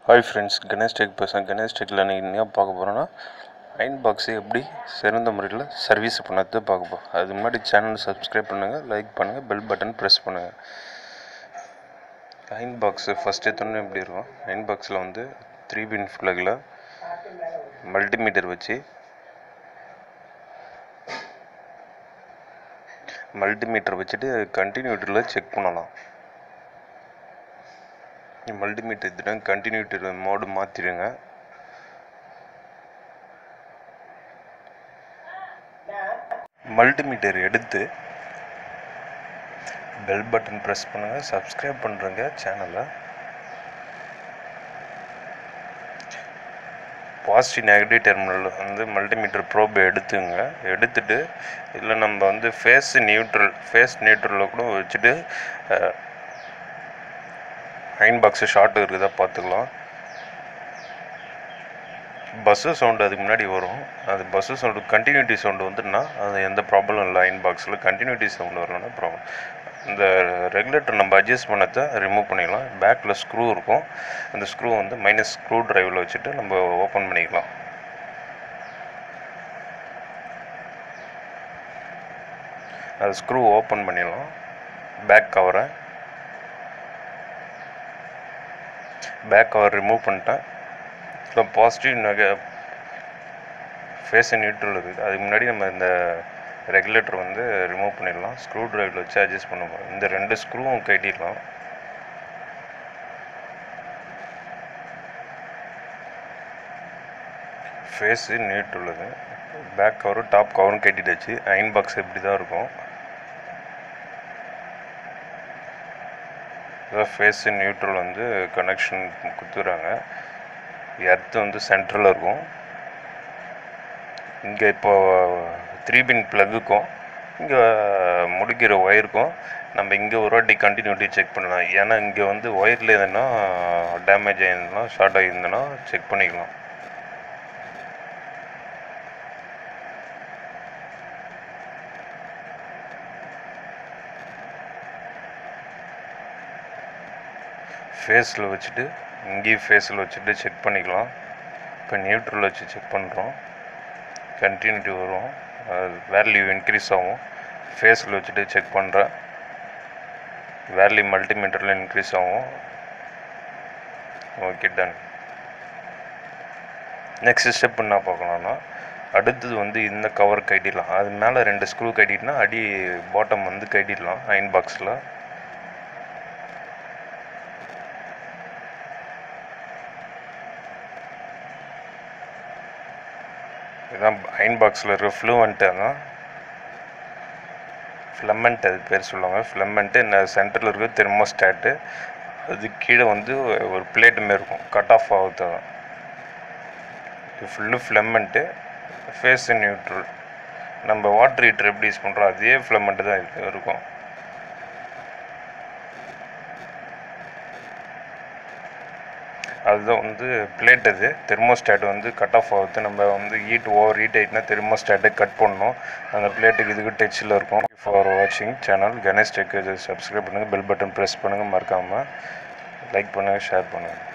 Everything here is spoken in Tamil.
ஹாய் ஃப்ரெண்ட்ஸ் கணேஷ் டெக் பேசுகிறேன் கணேஷ் டெக்கில் நீங்கள் என்ன பார்க்க போகிறோன்னா அயன் பாக்ஸை எப்படி சிறந்த முறையில் சர்வீஸ் பண்ணது பார்க்க போகிறோம் அதுக்கு முன்னாடி சேனல் சப்ஸ்கிரைப் பண்ணுங்கள் லைக் பண்ணுங்கள் பெல் பட்டன் ப்ரெஸ் பண்ணுங்கள் அயன் பாக்ஸு ஃபஸ்ட் எடுத்தோன்னே எப்படி இருக்கும் அயன் பாக்ஸில் வந்து த்ரீ பின் ஃப்ளகில் மல்டிமீட்டர் வச்சு மல்டிமீட்டர் வச்சுட்டு கண்டினியூட்டியில் செக் பண்ணலாம் மல்டிமீட்டர் எடுத்துட்டு கண்டினியூட்டி மோடு மாற்றிடுங்க மல்டிமீட்டர் எடுத்து பெல் பட்டன் ப்ரெஸ் பண்ணுங்கள் சப்ஸ்கிரைப் பண்ணுறங்க சேனலை பாசிட்டிவ் நெகட்டிவ் டெர்மினல் வந்து மல்டிமீட்டர் ப்ரோப் எடுத்துங்க எடுத்துட்டு இதில் நம்ம வந்து ஃபேஸ் நியூட்ரல் ஃபேஸ் நியூட்ரலில் கூட வச்சுட்டு அயன் பாக்ஸு ஷார்ட் இருக்குதா பார்த்துக்கலாம் பஸ்ஸு சவுண்டு அதுக்கு முன்னாடி வரும் அது பஸ்ஸு சவுண்டு கண்டினியூட்டி சவுண்டு வந்துட்டுனா அது எந்த ப்ராப்ளம் இல்லை அயன் பாக்ஸில் கண்டினியூட்டி சவுண்டு வரலன்னா ப்ராப்ளம் இந்த ரெகுலேட்டர் நம்ம அட்ஜஸ்ட் பண்ணதை ரிமூவ் பண்ணிக்கலாம் பேக்கில் ஸ்க்ரூ இருக்கும் அந்த ஸ்க்ரூ வந்து மைனஸ் ஸ்க்ரூ ட்ரைவில் வச்சுட்டு நம்ம ஓப்பன் பண்ணிக்கலாம் அது ஸ்க்ரூ ஓப்பன் பண்ணிடலாம் பேக் கவரை பேக் கவர் ரிமூவ் பண்ணிட்டேன் இப்போ பாசிட்டிவ் நெக ஃபேஸ் நியூட்ரல் இருக்குது அதுக்கு முன்னாடி நம்ம இந்த ரெகுலேட்டர் வந்து ரிமூவ் பண்ணிடலாம் ஸ்க்ரூ ட்ரைவில் வச்சு அட்ஜஸ்ட் பண்ணுவோம் இந்த ரெண்டு ஸ்க்ரூவும் கட்டிடலாம் ஃபேஸு நியூட்ரல் இது பேக் கவரும் டாப் கவரும் கட்டிட்டாச்சு அயன் பாக்ஸ் இப்படி தான் இருக்கும் இதான் ஃபேஸு நியூட்ரல் வந்து கனெக்ஷன் கொடுத்துறாங்க எர்த்து வந்து சென்ட்ரலில் இருக்கும் இங்கே இப்போ த்ரீ பின் ப்ளக்குக்கும் இங்கே முடிக்கிற ஒயருக்கும் நம்ம இங்கே ஒரு வாட்டி கண்டினியூட்டி செக் பண்ணலாம் ஏன்னா இங்கே வந்து ஒயரில் எதுனா டேமேஜ் ஆகிருந்தனா ஷார்ட் ஆகியிருந்தனா செக் பண்ணிக்கலாம் ஃபேஸில் வச்சுட்டு இங்கேயும் ஃபேஸில் வச்சுட்டு செக் பண்ணிக்கலாம் இப்போ நியூட்ரல் வச்சு செக் பண்ணுறோம் கண்டினியூட்டி வரும் வேல்யூ இன்க்ரீஸ் ஆகும் ஃபேஸில் வச்சுட்டு செக் பண்ணுறேன் வேல்யூ மல்டிமீட்டரில் இன்க்ரீஸ் ஆகும் ஓகே டன் நெக்ஸ்ட் ஸ்டெப் என்ன பார்க்கலாம்னா அடுத்தது வந்து இந்த கவர் கட்டிடலாம் அது மேலே ரெண்டு ஸ்க்ரூ கட்டிட்டுனா அடி பாட்டம் வந்து கட்டிடலாம் அயன் பாக்ஸில் இதுதான் அயன் பாக்ஸில் இருக்கிற ஃப்ளூவன்ட்டு தான் ஃப்ளமெண்ட் அது பேர் சொல்லுவாங்க ஃப்ளமெண்ட்டு இந்த சென்டரில் இருக்கிற தெர்மோஸ்டாட்டு அது கீழே வந்து ஒரு பிளேட் மாரி இருக்கும் கட் ஆஃப் ஆகுது தான் இது ஃபுல்லு ஃப்ளமெண்ட்டு ஃபேஸ் நியூட்ரல் நம்ம வாட்டர் ஹீட்டர் எப்படி யூஸ் பண்ணுறோம் அதே ஃப்ளமெண்ட்டு தான் இது இருக்கும் அதுதான் வந்து பிளேட் அது தெர்மோஸ்டாட் வந்து கட் ஆஃப் ஆகுது நம்ம வந்து ஹீட் ஓவர் ஹீட் ஆகிட்டுனா தெர்மோஸ்டாட்டை கட் பண்ணணும் அந்த பிளேட்டுக்கு இதுக்கு டச்சில் இருக்கும் ஃபார் வாட்சிங் சேனல் கணேஷ் டெக் சப்ஸ்கிரைப் பண்ணுங்கள் பெல் பட்டன் ப்ரெஸ் பண்ணுங்கள் மறக்காமல் லைக் பண்ணுங்கள் ஷேர் பண்ணுங்கள்